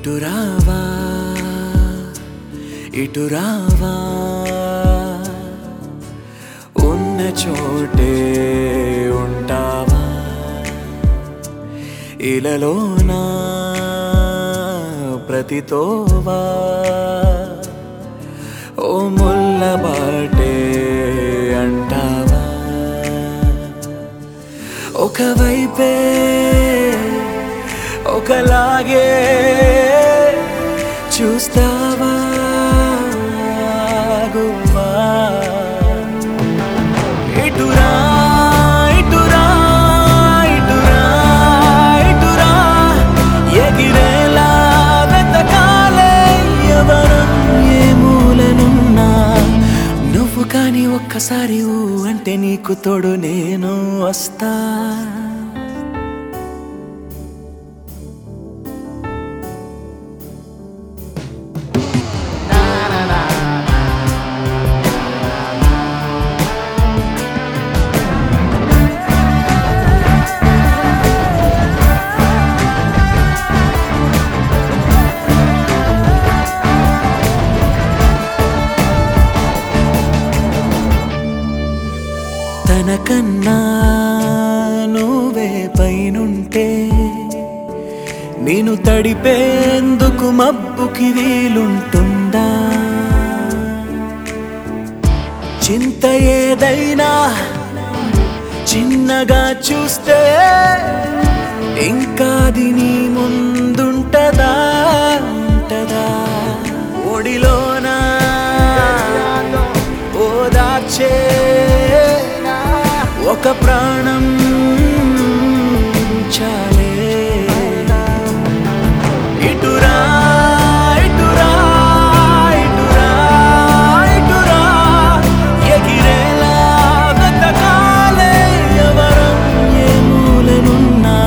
ఇటు రావా ఇటు రావా ఉన్న చోటే ఉంటావా ఇలలోనా ప్రతితోవా ఓ ముల్ల బాటే అంటావా ఒకవైపే ఒకలాగే చూస్తావా గువ్వా ఇటురా ఇటురా ఇటురా ఇటురా ఎగిరేలా వెతకాలే ఎవరం ఏ మూలనున్నా నువ్వు కాని ఒక్కసారి ఊ అంటే నీకు తోడు నేను వస్తా తనకన్నా నువ్వే పైనుంటే నేను తడిపేందుకు మబ్బుకి వీలుంటుందా చింత ఏదైనా చిన్నగా చూస్తే ఇంకాది నీ ముందుంటదా ఉంటదా ఒడిలోనా ఓదార్చే ఒక ప్రాణం చాలే ఇటురా ఇటురా ఇటురా ఇటురా ఎగిరేలా వెతకాలే ఎవరం ఏ మూలనున్నా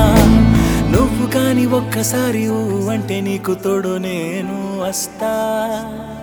నువ్వు కాని ఒక్కసారి ఊ అంటే నీకు తోడు నేను వస్తా